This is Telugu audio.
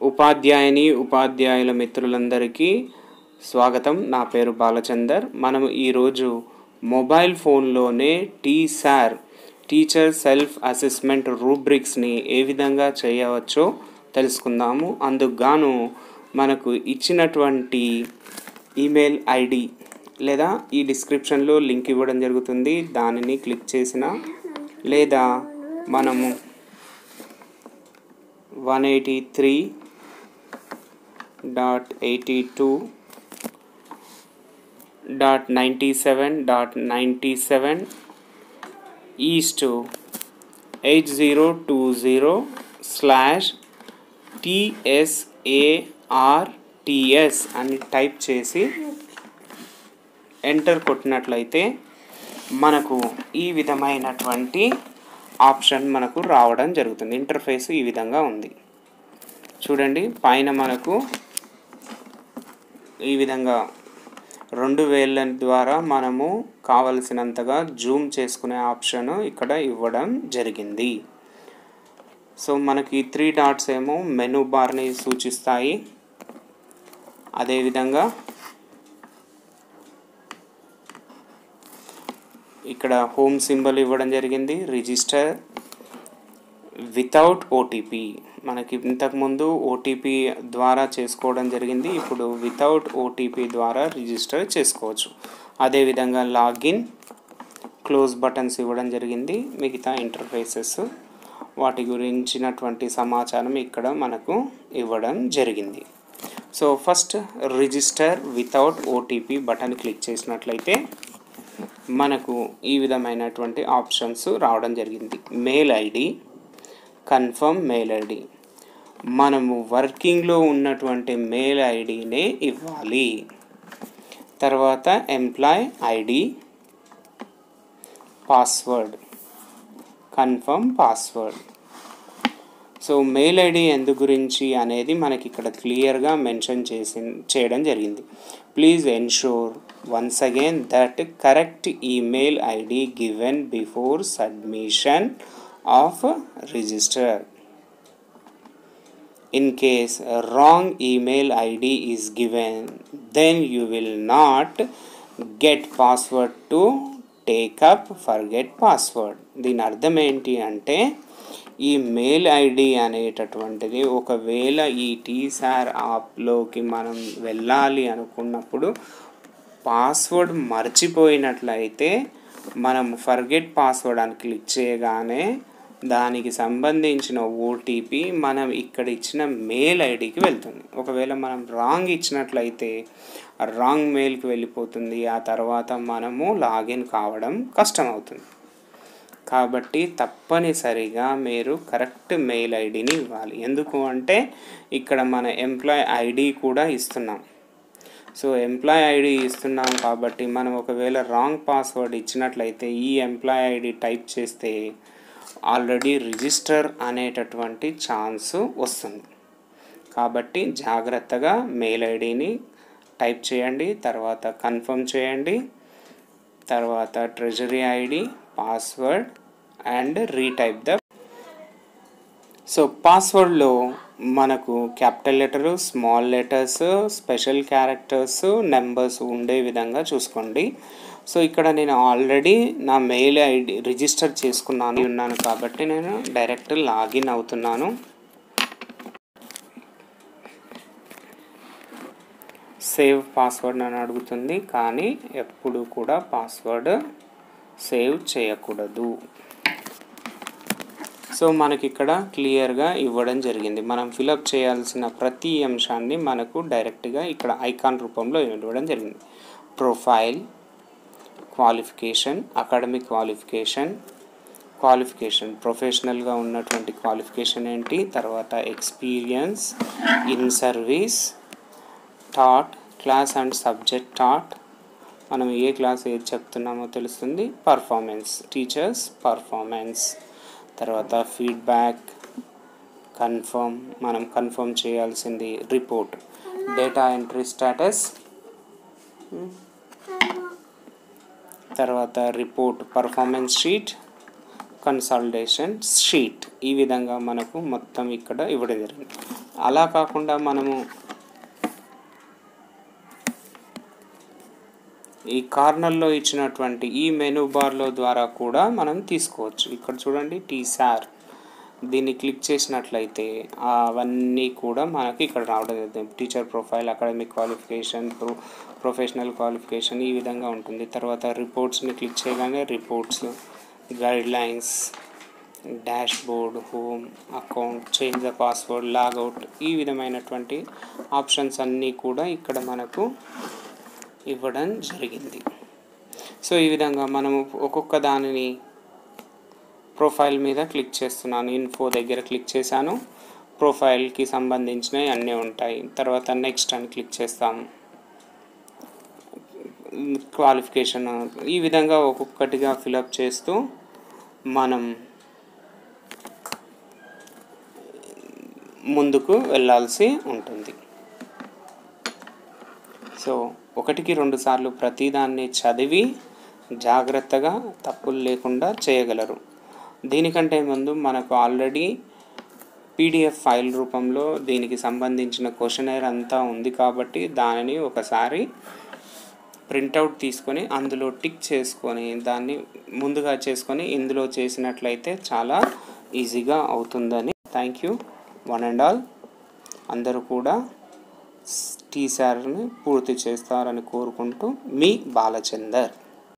ఉపాధ్యాయుని ఉపాధ్యాయుల మిత్రులందరికీ స్వాగతం నా పేరు బాలచందర్ మనం ఈరోజు మొబైల్ ఫోన్లోనే టీసార్ టీచర్ సెల్ఫ్ అసెస్మెంట్ రూబ్రిక్స్ని ఏ విధంగా చేయవచ్చో తెలుసుకుందాము అందుకు గాను మనకు ఇచ్చినటువంటి ఈమెయిల్ ఐడి లేదా ఈ డిస్క్రిప్షన్లో లింక్ ఇవ్వడం జరుగుతుంది దానిని క్లిక్ చేసిన లేదా మనము one eighty three dot eighty two dot ninety seven dot ninety seven east eight zero two zero slash TSARTS అని టైప్ చేసి ఎంటర్ కొట్టినట్లయితే మనకు ఈ విధమైనటువంటి ఆప్షన్ మనకు రావడం జరుగుతుంది ఇంటర్ఫేస్ ఈ విధంగా ఉంది చూడండి పైన మనకు ఈ విధంగా రెండు వేల ద్వారా మనము కావలసినంతగా జూమ్ చేసుకునే ఆప్షన్ ఇక్కడ ఇవ్వడం జరిగింది సో మనకి త్రీ డాట్స్ ఏమో మెనూ బార్ని సూచిస్తాయి అదేవిధంగా ఇక్కడ హోమ్ సింబల్ ఇవ్వడం జరిగింది రిజిస్టర్ వితౌట్ ఓటీపీ మనకి ఇంతకుముందు ఓటీపీ ద్వారా చేసుకోవడం జరిగింది ఇప్పుడు వితౌట్ ఓటీపీ ద్వారా రిజిస్టర్ చేసుకోవచ్చు అదేవిధంగా లాగిన్ క్లోజ్ బటన్స్ ఇవ్వడం జరిగింది మిగతా ఇంటర్ఫేసెస్ వాటి గురించినటువంటి సమాచారం ఇక్కడ మనకు ఇవ్వడం జరిగింది so first register without OTP button click చేసినట్లయితే మనకు ఈ విధమైనటువంటి ఆప్షన్స్ రావడం జరిగింది mail ID confirm mail ID మనము వర్కింగ్లో ఉన్నటువంటి మెయిల్ ఐడినే ఇవ్వాలి తర్వాత employee ID password confirm password so mail ID ఎందు గురించి అనేది మనకి ఇక్కడ క్లియర్గా మెన్షన్ చేసి చేయడం జరిగింది please ensure once again that correct email ID given before submission of register in case a wrong email id is given then you will not get password to take up forget password దీని అర్థం ఏంటి అంటే ఈ మెయిల్ ఐడి అనేటటువంటిది ఒకవేళ ఈ టీసార్ యాప్లోకి మనం వెళ్ళాలి అనుకున్నప్పుడు పాస్వర్డ్ మర్చిపోయినట్లయితే మనం ఫర్గెట్ పాస్వర్డ్ అని క్లిక్ చేయగానే దానికి సంబంధించిన ఓటీపీ మనం ఇక్కడ ఇచ్చిన మెయిల్ ఐడికి వెళ్తుంది ఒకవేళ మనం రాంగ్ ఇచ్చినట్లయితే ఆ రాంగ్ మెయిల్కి వెళ్ళిపోతుంది ఆ తర్వాత మనము లాగిన్ కావడం కష్టం అవుతుంది కాబట్టి తప్పనిసరిగా మీరు కరెక్ట్ మెయిల్ ఐడిని ఇవ్వాలి ఎందుకు అంటే ఇక్కడ మన ఎంప్లాయ్ ఐడి కూడా ఇస్తున్నాం సో ఎంప్లాయ్ ఐడి ఇస్తున్నాం కాబట్టి మనం ఒకవేళ రాంగ్ పాస్వర్డ్ ఇచ్చినట్లయితే ఈ ఎంప్లాయ్ ఐడి టైప్ చేస్తే ఆల్రెడీ రిజిస్టర్ అనేటటువంటి ఛాన్స్ వస్తుంది కాబట్టి జాగ్రత్తగా మెయిల్ ఐడిని టైప్ చేయండి తర్వాత కన్ఫర్మ్ చేయండి తర్వాత treasury ID password and retype the so పాస్వర్డ్లో మనకు capital letter small letters special characters numbers ఉండే విధంగా చూసుకోండి సో ఇక్కడ నేను ఆల్రెడీ నా మెయిల్ ఐడి రిజిస్టర్ చేసుకున్నాను ఉన్నాను కాబట్టి నేను డైరెక్ట్ లాగిన్ అవుతున్నాను సేవ్ పాస్వర్డ్ అని అడుగుతుంది కానీ ఎప్పుడు కూడా పాస్వర్డ్ సేవ్ చేయకూడదు సో మనకి ఇక్కడ క్లియర్గా ఇవ్వడం జరిగింది మనం ఫిలప్ చేయాల్సిన ప్రతి అంశాన్ని మనకు డైరెక్ట్గా ఇక్కడ ఐకాన్ రూపంలో ఇవ్వడం జరిగింది profile qualification academic qualification qualification ప్రొఫెషనల్గా ఉన్నటువంటి క్వాలిఫికేషన్ ఏంటి తర్వాత experience in service taught class and subject taught మనం ఏ క్లాస్ ఏది చెప్తున్నామో తెలుస్తుంది పర్ఫార్మెన్స్ టీచర్స్ పర్ఫార్మెన్స్ తర్వాత ఫీడ్బ్యాక్ కన్ఫర్మ్ మనం కన్ఫర్మ్ చేయాల్సింది రిపోర్ట్ డేటా ఎంట్రీ స్టేటస్ తర్వాత report performance sheet consultation sheet ఈ విధంగా మనకు మొత్తం ఇక్కడ ఇవ్వడం జరిగింది అలా కాకుండా మనము ఈ కార్నర్లో ఇచ్చినటువంటి ఈ మెనూ బార్లో ద్వారా కూడా మనం తీసుకోవచ్చు ఇక్కడ చూడండి టీసార్ దీన్ని క్లిక్ చేసినట్లయితే అవన్నీ కూడా మనకి ఇక్కడ రావడం జరుగుతుంది teacher profile academic qualification pro professional qualification ఈ విధంగా ఉంటుంది తర్వాత రిపోర్ట్స్ని క్లిక్ చేయగానే reports guidelines dashboard home account change the password logout ఈ విధమైనటువంటి ఆప్షన్స్ అన్నీ కూడా ఇక్కడ మనకు ఇవ్వడం జరిగింది సో ఈ విధంగా మనము ఒక్కొక్క దానిని ప్రొఫైల్ మీద క్లిక్ చేస్తున్నాను ఇన్ఫో దగ్గర క్లిక్ చేశాను ప్రొఫైల్కి సంబంధించినవి అన్నీ ఉంటాయి తర్వాత నెక్స్ట్ అని క్లిక్ చేస్తాము క్వాలిఫికేషన్ ఈ విధంగా ఒక్కొక్కటిగా ఫిలప్ చేస్తూ మనం ముందుకు వెళ్ళాల్సి ఉంటుంది సో ఒకటికి రెండు సార్లు ప్రతిదాన్ని చదివి జాగ్రత్తగా తప్పులు లేకుండా చేయగలరు దీనికంటే ముందు మనకు ఆల్రెడీ పీడిఎఫ్ ఫైల్ రూపంలో దీనికి సంబంధించిన క్వశ్చనర్ అంతా ఉంది కాబట్టి దానిని ఒకసారి ప్రింటౌట్ తీసుకొని అందులో టిక్ చేసుకొని దాన్ని ముందుగా చేసుకొని ఇందులో చేసినట్లయితే చాలా ఈజీగా అవుతుందని thank you one and all అందరూ కూడా టీసార్ని పూర్తి చేస్తారని కోరుకుంటూ మీ బాలచందర్